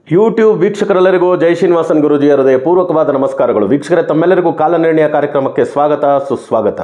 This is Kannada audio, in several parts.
ಯೂಟ್ಯೂಬ್ ವೀಕ್ಷಕರೆಲ್ಲರಿಗೂ ಜೈ ಶ್ರೀನಿವಾಸನ್ ಗುರುಜಿಯ ಹೃದಯ ಪೂರ್ವಕವಾದ ನಮಸ್ಕಾರಗಳು ವೀಕ್ಷಕರೇ ತಮ್ಮೆಲ್ಲರಿಗೂ ಕಾಲನಿರ್ಣಯ ಕಾರ್ಯಕ್ರಮಕ್ಕೆ ಸ್ವಾಗತ ಸುಸ್ವಾಗತ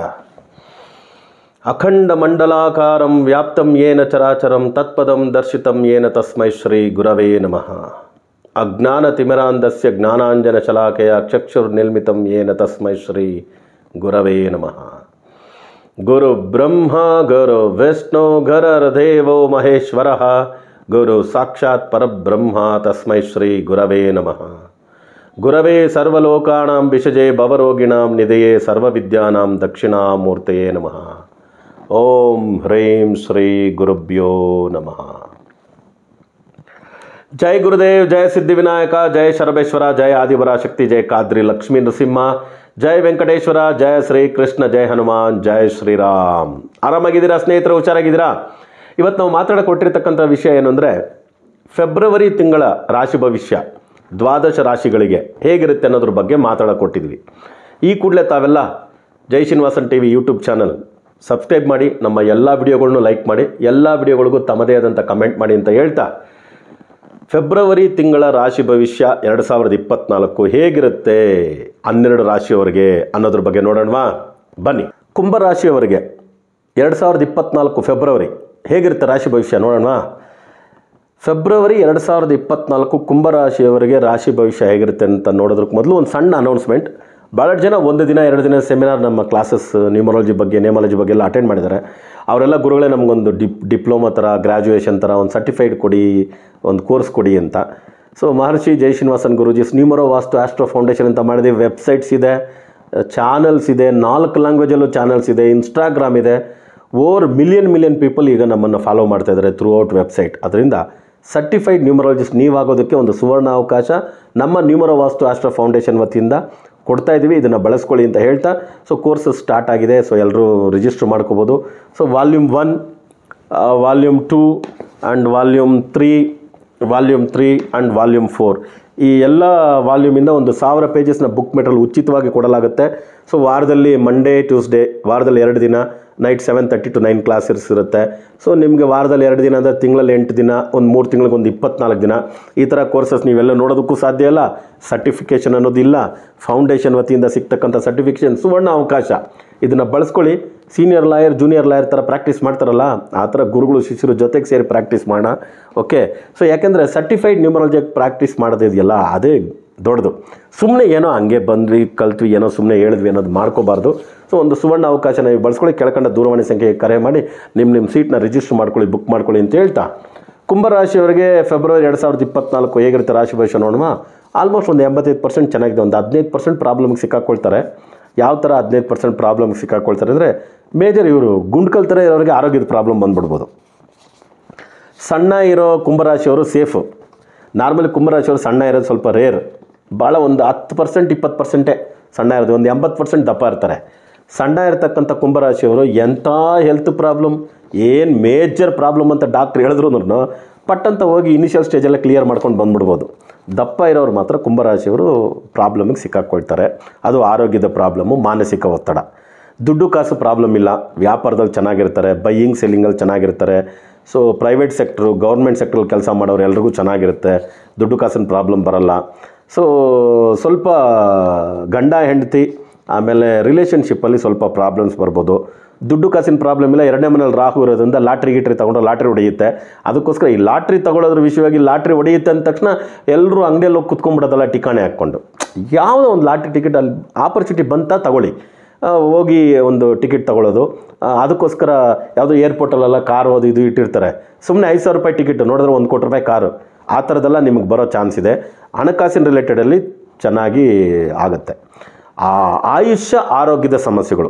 ಅಖಂಡ ಮಂಡಲಾಕಾರಂ ವ್ಯಾಪ್ತಂ ಯೇನ ಚರಾಚರಂ ತತ್ಪದಂ ದರ್ಶಿತಂ ಯೇನ ತಸ್ಮೈ ಶ್ರೀ ಗುರವೇ ನಮಃ ಅಜ್ಞಾನತಿಮಿರಾಂಧಸ್ಯ ಜ್ಞಾನಾಂಜನ ಶಲಾಕೆಯ ಚಕ್ಷುರ್ನಿರ್ಮಿತಂ ಯೇನ ತಸ್ಮೈ ಶ್ರೀ ಗುರವೇ ನಮಃ ಗುರು ಬ್ರಹ್ಮ ಗುರು ವಿಷ್ಣು ಗುರರ್ದೇವೋ ಮಹೇಶ್ವರ ಗುರು ಸಾಕ್ಷಾತ್ ಪರಬ್ರಹ್ಮ ತಸ್ಮೈ ಶ್ರೀ ಗುರವೇ ನಮಃ ಗುರವೇ ಸರ್ವಲೋಕಾಣಾಂ ವಿಷಜೆ ಭವರೋಗಿಣಾಂ ನಿಧಯೇ ಸರ್ವವಿದ್ಯಾನಾಂ ದಕ್ಷಿಣಾಮೂರ್ತಯೇ ನಮಃ ಓಂ ಹ್ರೀಂ ಶ್ರೀ ಗುರುಭ್ಯೋ ನಮಃ ಜೈ ಗುರುದೇವ್ ಜಯ ಸಿದ್ಧಿವಿನಾಯಕ ಜಯ ಶರಬೇಶ್ವರ ಜಯ ಆದಿವರ ಶಕ್ತಿ ಜಯ ಕಾದ್ರಿ ಲಕ್ಷ್ಮೀ ನೃಸಿಂಹ ಜಯ ವೆಂಕಟೇಶ್ವರ ಜಯ ಶ್ರೀ ಕೃಷ್ಣ ಜಯ ಹನುಮಾನ್ ಜಯ ಶ್ರೀರಾಮ್ ಆರಾಮಾಗಿದ್ದೀರಾ ಸ್ನೇಹಿತರು ಹುಷಾರಾಗಿದ್ದೀರಾ ಇವತ್ತು ನಾವು ಮಾತಾಡಕೊಟ್ಟಿರ್ತಕ್ಕಂಥ ವಿಷಯ ಏನು ಅಂದರೆ ಫೆಬ್ರವರಿ ತಿಂಗಳ ರಾಶಿ ಭವಿಷ್ಯ ದ್ವಾದಶ ರಾಶಿಗಳಿಗೆ ಹೇಗಿರುತ್ತೆ ಅನ್ನೋದ್ರ ಬಗ್ಗೆ ಮಾತಾಡಕೊಟ್ಟಿದ್ವಿ ಈ ಕೂಡಲೇ ತಾವೆಲ್ಲ Jai Srinivasan T V YouTube channel subscribe ಮಾಡಿ ನಮ್ಮ ಎಲ್ಲ ವಿಡಿಯೋಗಳನ್ನು ಲೈಕ್ ಮಾಡಿ ಎಲ್ಲ ವಿಡಿಯೋಗಳಿಗೂ ತಮ್ಮದೇ ಆದಂಥ ಕಮೆಂಟ್ ಮಾಡಿ ಅಂತ ಹೇಳ್ತಾ ಫೆಬ್ರವರಿ ತಿಂಗಳ ರಾಶಿ ಭವಿಷ್ಯ ಎರಡು ಸಾವಿರದ ಇಪ್ಪತ್ನಾಲ್ಕು ಹೇಗಿರುತ್ತೆ ಹನ್ನೆರಡು ರಾಶಿಯವರಿಗೆ ಅನ್ನೋದ್ರ ಬಗ್ಗೆ ನೋಡೋಣವಾ ಬನ್ನಿ ಕುಂಭರಾಶಿಯವರಿಗೆ ಎರಡು ಸಾವಿರದ ಇಪ್ಪತ್ನಾಲ್ಕು ಫೆಬ್ರವರಿ ಹೇಗಿರುತ್ತೆ ರಾಶಿ ಭವಿಷ್ಯ ನೋಡೋಣವಾ ಫೆಬ್ರವರಿ ಎರಡು ಸಾವಿರದ ಇಪ್ಪತ್ನಾಲ್ಕು ಕುಂಭರಾಶಿಯವರಿಗೆ ರಾಶಿ ಭವಿಷ್ಯ ಹೇಗಿರುತ್ತೆ ಅಂತ ನೋಡೋದಕ್ಕೆ ಮೊದಲು ಒಂದು ಸಣ್ಣ ಅನೌನ್ಸ್ಮೆಂಟ್ ಭಾಳಷ್ಟು ಜನ ಒಂದು ದಿನ ಎರಡು ದಿನ ಸೆಮಿನಾರ್ ನಮ್ಮ ಕ್ಲಾಸಸ್ ನ್ಯೂಮರಾಲಜಿ ಬಗ್ಗೆ ನೇಮಾಲಜಿ ಬಗ್ಗೆ ಎಲ್ಲ ಅಟೆಂಡ್ ಮಾಡಿದ್ದಾರೆ ಅವರೆಲ್ಲ ಗುರುಗಳೇ ನಮಗೊಂದು ಡಿಪ್ ಡಿಪ್ಲೊಮಾ ಥರ ಗ್ರ್ಯಾಜುಯೇಷನ್ ಥರ ಒಂದು ಸರ್ಟಿಫೈಡ್ ಕೊಡಿ ಒಂದು ಕೋರ್ಸ್ ಕೊಡಿ ಅಂತ so Maharshi Jai Srinivasan Guruji numero vastu astro foundation ಅಂತ ಮಾಡಿದ್ದೀವಿ ವೆಬ್ಸೈಟ್ಸ್ ಇದೆ ಚಾನಲ್ಸ್ ಇದೆ ನಾಲ್ಕು ಲ್ಯಾಂಗ್ವೇಜಲ್ಲೂ ಚಾನಲ್ಸ್ ಇದೆ ಇನ್ಸ್ಟಾಗ್ರಾಮ್ ಇದೆ ಓವರ್ ಮಿಲಿಯನ್ ಮಿಲಿಯನ್ ಪೀಪಲ್ ಈಗ ನಮ್ಮನ್ನು ಫಾಲೋ ಮಾಡ್ತಾ ಇದ್ದಾರೆ ಥ್ರೂ ಔಟ್ ವೆಬ್ಸೈಟ್ ಅದರಿಂದ ಸರ್ಟಿಫೈಡ್ ನ್ಯೂಮರಾಲಜಿಸ್ಟ್ ನೀವಾಗೋದಕ್ಕೆ ಒಂದು ಸುವರ್ಣ ಅವಕಾಶ ನಮ್ಮ ನ್ಯೂಮರೋ ವಾಸ್ತು ಆಸ್ಟ್ರೋ ಫೌಂಡೇಶನ್ ವತಿಯಿಂದ ಕೊಡ್ತಾ ಇದ್ದೀವಿ ಇದನ್ನು ಬಳಸ್ಕೊಳ್ಳಿ ಅಂತ ಹೇಳ್ತಾ ಸೊ ಕೋರ್ಸಸ್ ಸ್ಟಾರ್ಟ್ ಆಗಿದೆ ಸೊ ಎಲ್ಲರೂ ರಿಜಿಸ್ಟರ್ ಮಾಡ್ಕೋಬೋದು so volume one volume two and volume three volume three and volume four ಈ ಎಲ್ಲ ವಾಲ್ಯೂಮಿಂದ ಒಂದು ಸಾವಿರ ಪೇಜಸ್ನ ಬುಕ್ ಮೆಟೀರಿಯಲ್ ಉಚಿತವಾಗಿ ಕೊಡಲಾಗುತ್ತೆ ಸೊ ವಾರದಲ್ಲಿ ಮಂಡೇ ಟ್ಯೂಸ್ಡೇ ವಾರದಲ್ಲಿ ಎರಡು ದಿನ night seven thirty to nine classes ಇರುತ್ತೆ ಸೊ ನಿಮಗೆ ವಾರದಲ್ಲಿ ಎರಡು ದಿನ ಅಂದರೆ ತಿಂಗಳಲ್ಲಿ ಎಂಟು ದಿನ ಒಂದು ಮೂರು ತಿಂಗಳಿಗೆ ಒಂದು ಇಪ್ಪತ್ನಾಲ್ಕು ದಿನ ಈ ಥರ ಕೋರ್ಸಸ್ ನೀವೆಲ್ಲ ನೋಡೋದಕ್ಕೂ ಸಾಧ್ಯ ಇಲ್ಲ ಸರ್ಟಿಫಿಕೇಷನ್ ಅನ್ನೋದಿಲ್ಲ ಫೌಂಡೇಶನ್ ವತಿಯಿಂದ ಸಿಗ್ತಕ್ಕಂಥ ಸರ್ಟಿಫಿಕೇಷನ್ ಸುವರ್ಣ ಅವಕಾಶ ಇದನ್ನು ಬಳಸ್ಕೊಳ್ಳಿ ಸೀನಿಯರ್ ಲಾಯರ್ ಜೂನಿಯರ್ ಲಾಯರ್ ಥರ ಪ್ರಾಕ್ಟೀಸ್ ಮಾಡ್ತಾರಲ್ಲ ಆ ಥರ ಗುರುಗಳು ಶಿಷ್ಯರು ಜೊತೆಗೆ ಸೇರಿ ಪ್ರಾಕ್ಟೀಸ್ ಮಾಡೋಣ ಓಕೆ ಸೊ ಯಾಕೆಂದರೆ ಸರ್ಟಿಫೈಡ್ ನ್ಯೂಮರಾಲಜಿ ಪ್ರಾಕ್ಟೀಸ್ ಮಾಡೋದಿದೆಯಲ್ಲ ಅದೇ ದೊಡ್ಡದು ಸುಮ್ಮನೆ ಏನೋ ಹಂಗೆ ಬಂದ್ವಿ ಕಲ್ತ್ವಿ ಏನೋ ಸುಮ್ಮನೆ ಹೇಳಿದ್ವಿ ಅನ್ನೋದು ಮಾಡ್ಕೋಬಾರ್ದು ಸೊ ಒಂದು ಸುವರ್ಣ ಅವಕಾಶ ನೀವು ಬಳಸ್ಕೊಳ್ಳಿ ಕೆಳಕಂಡ ದೂರವಾಣಿ ಸಂಖ್ಯೆಗೆ ಕರೆ ಮಾಡಿ ನಿಮ್ಮ ನಿಮ್ಮ ಸೀಟ್ನ ರಿಜಿಸ್ಟರ್ ಮಾಡ್ಕೊಳ್ಳಿ ಬುಕ್ ಮಾಡ್ಕೊಳ್ಳಿ ಅಂತ ಹೇಳ್ತಾ ಕುಂಭರಾಶಿಯವರಿಗೆ ಫೆಬ್ರವರಿ ಎರಡು ಸಾವಿರದ ಇಪ್ಪತ್ನಾಲ್ಕು ಹೇಗಿರುತ್ತೆ ರಾಶಿ ಭವಿಷ್ಯ ನೋಡುವ ಆಲ್ಮೋಸ್ಟ್ ಒಂದು ಎಂಬತ್ತೈದು ಪರ್ಸೆಂಟ್ ಚೆನ್ನಾಗಿದೆ ಒಂದು ಹದಿನೈದು ಪರ್ಸೆಂಟ್ ಪ್ರಾಬ್ಲಮ್ಗೆ ಸಿಕ್ಕಾಕೊಳ್ತಾರೆ ಯಾವ ಥರ ಹದಿನೈದು ಪರ್ಸೆಂಟ್ ಪ್ರಾಬ್ಲಮ್ಗೆ ಸಿಕ್ಕಾಕೊಳ್ತಾರೆ ಅಂದರೆ ಮೇಜರ್ ಇವರು ಗುಂಡ್ಕಲ್ ಥರ ಇರೋರಿಗೆ ಆರೋಗ್ಯದ ಪ್ರಾಬ್ಲಮ್ ಬಂದ್ಬಿಡ್ಬೋದು ಸಣ್ಣ ಇರೋ ಕುಂಭರಾಶಿಯವರು ಸೇಫು ನಾರ್ಮಲಿ ಕುಂಭರಾಶಿಯವರು ಸಣ್ಣ ಇರೋದು ಸ್ವಲ್ಪ ರೇರ್ ಭಾಳ ಒಂದು ಹತ್ತು ಪರ್ಸೆಂಟ್ ಇಪ್ಪತ್ತು ಪರ್ಸೆಂಟೇ ಸಣ್ಣ ಇರೋದು ಒಂದು ಎಂಬತ್ತು ಪರ್ಸೆಂಟ್ ದಪ್ಪ ಇರ್ತಾರೆ ಸಣ್ಣ ಇರತಕ್ಕಂಥ ಕುಂಭರಾಶಿಯವರು ಎಂಥ ಹೆಲ್ತ್ ಪ್ರಾಬ್ಲಮ್ ಏನು ಮೇಜರ್ ಪ್ರಾಬ್ಲಮ್ ಅಂತ ಡಾಕ್ಟ್ರ್ ಹೇಳಿದ್ರು ಪಟ್ಟಂತ ಹೋಗಿ ಇನಿಷಿಯಲ್ ಸ್ಟೇಜೆಲ್ಲ ಕ್ಲಿಯರ್ ಮಾಡ್ಕೊಂಡು ಬಂದ್ಬಿಡ್ಬೋದು ದಪ್ಪ ಇರೋರು ಮಾತ್ರ ಕುಂಭರಾಶಿಯವರು ಪ್ರಾಬ್ಲಮಿಗೆ ಸಿಕ್ಕಾಕೊಳ್ತಾರೆ ಅದು ಆರೋಗ್ಯದ ಪ್ರಾಬ್ಲಮ್ಮು ಮಾನಸಿಕ ಒತ್ತಡ ದುಡ್ಡು ಕಾಸು ಪ್ರಾಬ್ಲಮ್ ಇಲ್ಲ ವ್ಯಾಪಾರದಲ್ಲಿ ಚೆನ್ನಾಗಿರ್ತಾರೆ ಬೈಯಿಂಗ್ ಸೆಲ್ಲಿಂಗಲ್ಲಿ ಚೆನ್ನಾಗಿರ್ತಾರೆ ಸೊ ಪ್ರೈವೇಟ್ ಸೆಕ್ಟ್ರು ಗೌರ್ಮೆಂಟ್ ಸೆಕ್ಟ್ರಲ್ಲಿ ಕೆಲಸ ಮಾಡೋರು ಎಲ್ರಿಗೂ ಚೆನ್ನಾಗಿರುತ್ತೆ ದುಡ್ಡು ಕಾಸಿನ ಪ್ರಾಬ್ಲಮ್ ಬರಲ್ಲ ಸೊ ಸ್ವಲ್ಪ ಗಂಡ ಹೆಂಡತಿ ಆಮೇಲೆ ರಿಲೇಷನ್ಶಿಪ್ಪಲ್ಲಿ ಸ್ವಲ್ಪ ಪ್ರಾಬ್ಲಮ್ಸ್ ಬರ್ಬೋದು ದುಡ್ಡು ಕಾಸಿನ ಪ್ರಾಬ್ಲಮ್ ಇಲ್ಲ ಎರಡನೇ ಮನೇಲಿ ರಾಹು ಇರೋದ್ರಿಂದ ಲಾಟ್ರಿ ಗಿಟ್ರಿ ತೊಗೊಂಡ್ರೆ ಲಾಟ್ರಿ ಹೊಡೆಯುತ್ತೆ ಅದಕ್ಕೋಸ್ಕರ ಈ ಲಾಟ್ರಿ ತೊಗೊಳೋದ್ರ ವಿಷಯವಾಗಿ ಲಾಟ್ರಿ ಹೊಡೆಯುತ್ತೆ ಅಂದ ತಕ್ಷಣ ಎಲ್ಲರೂ ಅಂಗಡಿಯಲ್ಲಿ ಹೋಗಿ ಕುತ್ಕೊಂಡ್ಬಿಡೋದಲ್ಲ ಟಿಕಾಣೆ ಹಾಕ್ಕೊಂಡು ಯಾವುದೋ ಒಂದು ಲಾಟ್ರಿ ಟಿಕೆಟ್ ಅಲ್ಲಿ ಆಪರ್ಚುನಿಟಿ ಬಂತಾ ತಗೊಳ್ಳಿ ಆ, ಹೋಗಿ ಒಂದು ಟಿಕೆಟ್ ತಗೊಳ್ಳೋದು ಆ, ಅದಕ್ಕೋಸ್ಕರ ಯಾವುದೋ ಏರ್ಪೋರ್ಟಲ್ಲೆಲ್ಲ ಕಾರು ಅದು ಇದು ಇಟ್ಟಿರ್ತಾರೆ ಸುಮ್ಮನೆ ಐದು ಸಾವಿರ ರೂಪಾಯಿ ಟಿಕೆಟ್ ನೋಡಿದ್ರೆ ಒಂದು ಕೋಟಿ ರೂಪಾಯಿ ಕಾರು ಆ ಥರದ್ದೆಲ್ಲ ನಿಮಗೆ ಬರೋ ಚಾನ್ಸ್ ಇದೆ ಹಣಕಾಸಿನ ರಿಲೇಟೆಡಲ್ಲಿ ಚೆನ್ನಾಗಿ ಆಗುತ್ತೆ ಆ ಆಯುಷ್ಯ ಆರೋಗ್ಯದ ಸಮಸ್ಯೆಗಳು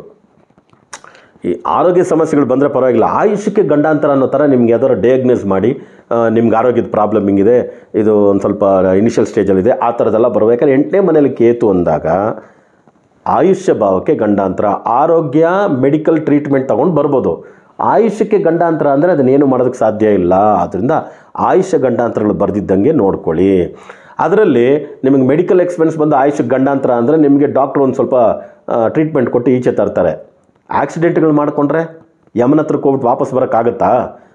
ಈ ಆರೋಗ್ಯ ಸಮಸ್ಯೆಗಳು ಬಂದರೆ ಪರವಾಗಿಲ್ಲ ಆಯುಷ್ಯಕ್ಕೆ ಗಂಡಾಂತರ ಅನ್ನೋ ಥರ ನಿಮ್ಗೆ ಯಾವ್ದಾದ್ರು ಡಯಾಗ್ನೋಸ್ ಮಾಡಿ ಆ, ನಿಮ್ಗೆ ಆರೋಗ್ಯದ ಪ್ರಾಬ್ಲಮ್ ಹಿಂಗಿದೆ ಇದು ಒಂದು ಸ್ವಲ್ಪ ಇನಿಷಿಯಲ್ ಸ್ಟೇಜಲ್ಲಿದೆ ಆ ಥರದ್ದೆಲ್ಲ ಬರಬೇಕಾದ್ರೆ ಎಂಟನೇ ಮನೇಲಿ ಕೇತು ಅಂದಾಗ ಆಯುಷ್ಯ ಭಾವಕ್ಕೆ ಗಂಡಾಂತರ ಆರೋಗ್ಯ ಮೆಡಿಕಲ್ ಟ್ರೀಟ್ಮೆಂಟ್ ತೊಗೊಂಡು ಬರ್ಬೋದು ಆಯುಷ್ಯಕ್ಕೆ ಗಂಡಾಂತರ ಅಂದರೆ ಅದನ್ನೇನು ಮಾಡೋದಕ್ಕೆ ಸಾಧ್ಯ ಇಲ್ಲ ಆದ್ದರಿಂದ ಆಯುಷ್ಯ ಗಂಡಾಂತರಗಳು ಬರೆದಿದ್ದಂಗೆ ನೋಡ್ಕೊಳ್ಳಿ ಅದರಲ್ಲಿ ನಿಮಗೆ ಮೆಡಿಕಲ್ ಎಕ್ಸ್ಪೆನ್ಸ್ ಬಂದು ಆಯುಷ್ಯಕ್ಕೆ ಗಂಡಾಂತರ ಅಂದರೆ ನಿಮಗೆ ಡಾಕ್ಟ್ರ್ ಒಂದು ಸ್ವಲ್ಪ ಟ್ರೀಟ್ಮೆಂಟ್ ಕೊಟ್ಟು ಈಚೆ ತರ್ತಾರೆ ಆಕ್ಸಿಡೆಂಟ್ಗಳು ಮಾಡಿಕೊಂಡ್ರೆ ಯಮನ ಹತ್ರಕ್ಕೆ ಹೋಗ್ಬಿಟ್ಟು ವಾಪಸ್ ಬರೋಕ್ಕಾಗತ್ತಾ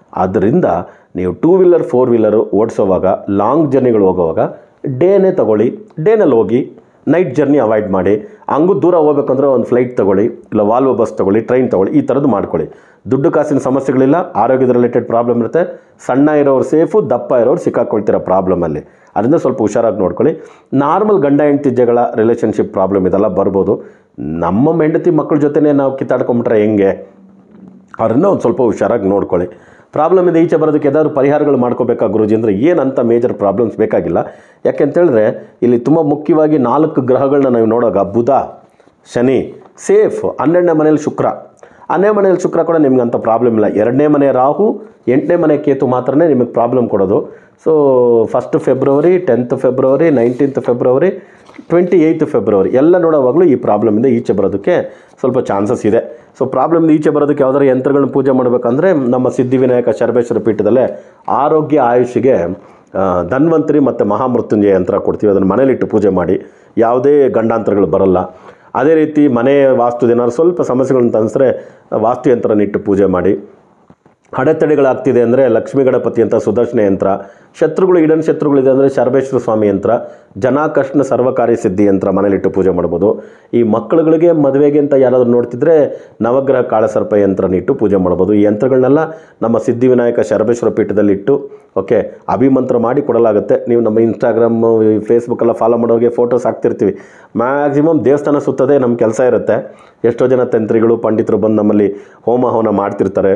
ಆದ್ದರಿಂದ ನೀವು ಟೂ ವೀಲರ್ ಫೋರ್ ವೀಲರು ಓಡಿಸೋವಾಗ ಲಾಂಗ್ ಜರ್ನಿಗಳು ಹೋಗೋವಾಗ ಡೇನೇ ತಗೊಳ್ಳಿ ಡೇನಲ್ಲಿ ಹೋಗಿ ನೈಟ್ ಜರ್ನಿ ಅವಾಯ್ಡ್ ಮಾಡಿ ಹಂಗೂ ದೂರ ಹೋಗ್ಬೇಕಂದ್ರೆ ಒಂದು ಫ್ಲೈಟ್ ತಗೊಳ್ಳಿ ಇಲ್ಲ ವಾಲ್ವೋ ಬಸ್ ತಗೊಳ್ಳಿ ಟ್ರೈನ್ ತಗೊಳ್ಳಿ ಈ ಥರದ್ದು ಮಾಡ್ಕೊಳ್ಳಿ ದುಡ್ಡು ಕಾಸಿನ ಸಮಸ್ಯೆಗಳಿಲ್ಲ ಆರೋಗ್ಯದ ರಿಲೇಟೆಡ್ ಪ್ರಾಬ್ಲಮ್ ಇರುತ್ತೆ ಸಣ್ಣ ಇರೋರು ಸೇಫು ದಪ್ಪ ಇರೋರು ಸಿಕ್ಕಾಕೊಳ್ತಿರೋ ಪ್ರಾಬ್ಲಮಲ್ಲಿ ಅದರಿಂದ ಸ್ವಲ್ಪ ಹುಷಾರಾಗಿ ನೋಡ್ಕೊಳ್ಳಿ ನಾರ್ಮಲ್ ಗಂಡ ಹೆಂಡತಿ ಜಗಳ ರಿಲೇಷನ್ಶಿಪ್ ಪ್ರಾಬ್ಲಮ್ ಇದೆಲ್ಲ ಬರ್ಬೋದು ನಮ್ಮ ಹೆಂಡತಿ ಮಕ್ಕಳ ಜೊತೆನೇ ನಾವು ಕಿತ್ತಾಡ್ಕೊಂಬಿಟ್ರೆ ಹೆಂಗೆ ಅವ್ರನ್ನ ಒಂದು ಸ್ವಲ್ಪ ಹುಷಾರಾಗಿ ನೋಡ್ಕೊಳ್ಳಿ ಪ್ರಾಬ್ಲಮ್ ಇದೆ ಈಚೆ ಬರೋದಕ್ಕೆ ಯಾವ್ದಾದ್ರು ಪರಿಹಾರಗಳು ಮಾಡ್ಕೋಬೇಕಾ ಗುರುಜಿ ಅಂದರೆ ಏನಂತ ಮೇಜರ್ ಪ್ರಾಬ್ಲಮ್ಸ್ ಬೇಕಾಗಿಲ್ಲ ಯಾಕೆಂತೇಳಿದ್ರೆ ಇಲ್ಲಿ ತುಂಬ ಮುಖ್ಯವಾಗಿ ನಾಲ್ಕು ಗ್ರಹಗಳನ್ನ ನಾವು ನೋಡೋವಾಗ ಬುಧ ಶನಿ ಸೇಫ್ ಹನ್ನೆರಡನೇ ಮನೇಲಿ ಶುಕ್ರ ಹನ್ನೆರಡನೇ ಮನೇಲಿ ಶುಕ್ರ ಕೂಡ ನಿಮ್ಗೆ ಅಂಥ ಪ್ರಾಬ್ಲಮ್ ಇಲ್ಲ ಎರಡನೇ ಮನೆ ರಾಹು ಎಂಟನೇ ಮನೆ ಕೇತು ಮಾತ್ರನೇ ನಿಮಗೆ ಪ್ರಾಬ್ಲಮ್ ಕೊಡೋದು so first February tenth February nineteenth February twenty eighth February ಎಲ್ಲ ನೋಡೋವಾಗಲೂ ಈ ಪ್ರಾಬ್ಲಮಿಂದ ಈಚೆ ಬರೋದಕ್ಕೆ ಸ್ವಲ್ಪ ಚಾನ್ಸಸ್ ಇದೆ ಸೊ ಪ್ರಾಬ್ಲಮ್ನ ಈಚೆ ಬರೋದಕ್ಕೆ ಯಾವ್ದಾರು ಯಂತ್ರಗಳನ್ನ ಪೂಜೆ ಮಾಡಬೇಕಂದ್ರೆ ನಮ್ಮ ಸಿದ್ಧಿವಿನಾಯಕ ಶರಬೇಶ್ವರ ಪೀಠದಲ್ಲೇ ಆರೋಗ್ಯ ಆಯುಷಿಗೆ ಆ, ಧನ್ವಂತರಿ ಮತ್ತು ಮಹಾಮೃತ್ಯುಂಜಯ ಯಂತ್ರ ಕೊಡ್ತೀವಿ ಅದನ್ನು ಮನೇಲಿಟ್ಟು ಪೂಜೆ ಮಾಡಿ ಯಾವುದೇ ಗಂಡಾಂತರಗಳು ಬರಲ್ಲ ಅದೇ ರೀತಿ ಮನೆ ವಾಸ್ತು ಏನಾದ್ರು ಸ್ವಲ್ಪ ಸಮಸ್ಯೆಗಳನ್ನ ತಂದರೆ ವಾಸ್ತು ಯಂತ್ರನ ಇಟ್ಟು ಪೂಜೆ ಮಾಡಿ ಅಡೆತಡೆಗಳಾಗ್ತಿದೆ ಅಂದರೆ ಲಕ್ಷ್ಮೀ ಗಣಪತಿ ಅಂತ ಸುದರ್ಶನ ಯಂತ್ರ ಶತ್ರುಗಳು ಇಡನ್ ಶತ್ರುಗಳಿದೆ ಅಂದರೆ ಶರಬೇಶ್ವರ ಸ್ವಾಮಿ ಯಂತ್ರ ಜನಾಕರ್ಷಣ ಸರ್ವಕಾರಿ ಸಿದ್ಧಿ ಯಂತ್ರ ಮನೇಲಿಟ್ಟು ಪೂಜೆ ಮಾಡ್ಬೋದು ಈ ಮಕ್ಕಳುಗಳಿಗೆ ಮದುವೆಗೆ ಅಂತ ಯಾರಾದರೂ ನೋಡ್ತಿದ್ರೆ ನವಗ್ರಹ ಕಾಳಸರ್ಪ ಯಂತ್ರನ ಇಟ್ಟು ಪೂಜೆ ಮಾಡ್ಬೋದು ಈ ಯಂತ್ರಗಳನ್ನೆಲ್ಲ ನಮ್ಮ ಸಿದ್ಧಿವಿನಾಯಕ ಶರಬೇಶ್ವರ ಪೀಠದಲ್ಲಿ ಇಟ್ಟು ಓಕೆ ಅಭಿಮಂತ್ರ ಮಾಡಿ ಕೊಡಲಾಗುತ್ತೆ ನೀವು ನಮ್ಮ ಇನ್ಸ್ಟಾಗ್ರಾಮ್ ಫೇಸ್ಬುಕ್ಕೆಲ್ಲ ಫಾಲೋ ಮಾಡೋರಿಗೆ ಫೋಟೋಸ್ ಹಾಕ್ತಿರ್ತೀವಿ ಮ್ಯಾಕ್ಸಿಮಮ್ ದೇವಸ್ಥಾನ ಸುತ್ತದೇ ನಮ್ಮ ಕೆಲಸ ಇರುತ್ತೆ ಎಷ್ಟೋ ಜನ ತಂತ್ರಿಗಳು ಪಂಡಿತರು ಬಂದು ನಮ್ಮಲ್ಲಿ ಹೋಮ ಹವನ ಮಾಡ್ತಿರ್ತಾರೆ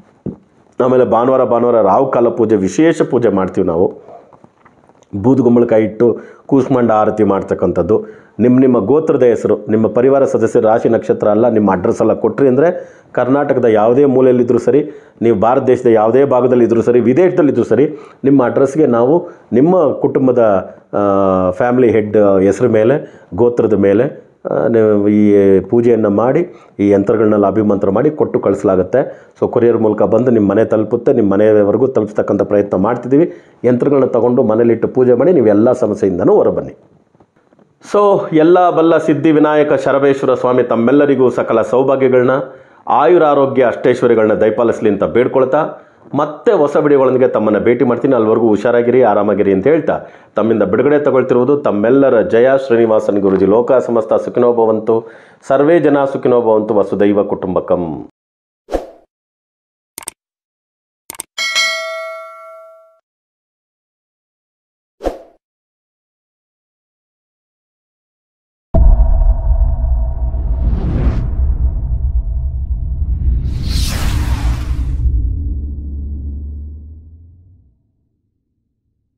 ಆಮೇಲೆ ಭಾನುವಾರ ಭಾನುವಾರ ರಾವು ಕಾಲ ಪೂಜೆ ವಿಶೇಷ ಪೂಜೆ ಮಾಡ್ತೀವಿ ನಾವು ಬೂದುಗುಂಬಳಕಾಯಿ ಇಟ್ಟು ಕೂಸ್ಮಂಡ ಆರತಿ ಮಾಡ್ತಕ್ಕಂಥದ್ದು ನಿಮ್ಮ ನಿಮ್ಮ ಗೋತ್ರದ ಹೆಸರು ನಿಮ್ಮ ಪರಿವಾರ ಸದಸ್ಯರ ರಾಶಿ ನಕ್ಷತ್ರ ಅಲ್ಲ ನಿಮ್ಮ ಅಡ್ರೆಸ್ ಎಲ್ಲ ಕೊಟ್ರಿ ಅಂದರೆ ಕರ್ನಾಟಕದ ಯಾವುದೇ ಮೂಲೆಯಲ್ಲಿದ್ದರೂ ಸರಿ ನೀವು ಭಾರತ ದೇಶದ ಯಾವುದೇ ಭಾಗದಲ್ಲಿದ್ದರೂ ಸರಿ ವಿದೇಶದಲ್ಲಿದ್ದರೂ ಸರಿ ನಿಮ್ಮ ಅಡ್ರೆಸ್ಗೆ ನಾವು ನಿಮ್ಮ ಕುಟುಂಬದ ಫ್ಯಾಮಿಲಿ ಹೆಡ್ ಹೆಸರು ಮೇಲೆ ಗೋತ್ರದ ಮೇಲೆ ಆ, ನೀವು ಈ ಪೂಜೆಯನ್ನು ಮಾಡಿ ಈ ಯಂತ್ರಗಳನ್ನೆಲ್ಲ ಅಭಿಮಂತ್ರ ಮಾಡಿ ಕೊಟ್ಟು ಕಳಿಸಲಾಗುತ್ತೆ ಸೊ ಕೊರಿಯರ್ ಮೂಲಕ ಬಂದು ನಿಮ್ಮ ಮನೆ ತಲುಪುತ್ತೆ ನಿಮ್ಮ ಮನೆಯವರೆಗೂ ತಲುಪಿಸ್ತಕ್ಕಂಥ ಪ್ರಯತ್ನ ಮಾಡ್ತಿದ್ದೀವಿ ಯಂತ್ರಗಳನ್ನ ತಗೊಂಡು ಮನೇಲಿಟ್ಟು ಪೂಜೆ ಮಾಡಿ ನೀವು ಎಲ್ಲ ಸಮಸ್ಯೆಯಿಂದನೂ ಹೊರಬನ್ನಿ ಸೊ ಎಲ್ಲ ಬಲ್ಲ ಸಿದ್ಧಿ ವಿನಾಯಕ ಶರಬೇಶ್ವರ ಸ್ವಾಮಿ ತಮ್ಮೆಲ್ಲರಿಗೂ ಸಕಲ ಸೌಭಾಗ್ಯಗಳನ್ನ ಆಯುರಾರೋಗ್ಯ ಅಷ್ಟೈಶ್ವರ್ಯಗಳನ್ನ ದಯಪಾಲಿಸಲಿ ಅಂತ ಬೇಡ್ಕೊಳ್ತಾ ಮತ್ತೆ ಹೊಸ ವಿಡಿಯೋಗಳೊಂದಿಗೆ ತಮ್ಮನ್ನು ಭೇಟಿ ಮಾಡ್ತೀನಿ ಅಲ್ಲಿವರೆಗೂ ಹುಷಾರಾಗಿರಿ ಆರಾಮಾಗಿರಿ ಅಂತ ಹೇಳ್ತಾ ತಮ್ಮಿಂದ ಬಿಡುಗಡೆ ತಗೊಳ್ತಿರುವುದು ತಮ್ಮೆಲ್ಲರ ಜಯ ಶ್ರೀನಿವಾಸನ್ ಗುರುಜಿ ಲೋಕ ಸಮಸ್ತ ಸುಖಿನೋಭವಂತು ಸರ್ವೇ ಜನ ಸುಖಿನೋಭವಂತು ವಸುದೈವ ಕುಟುಂಬಕಂ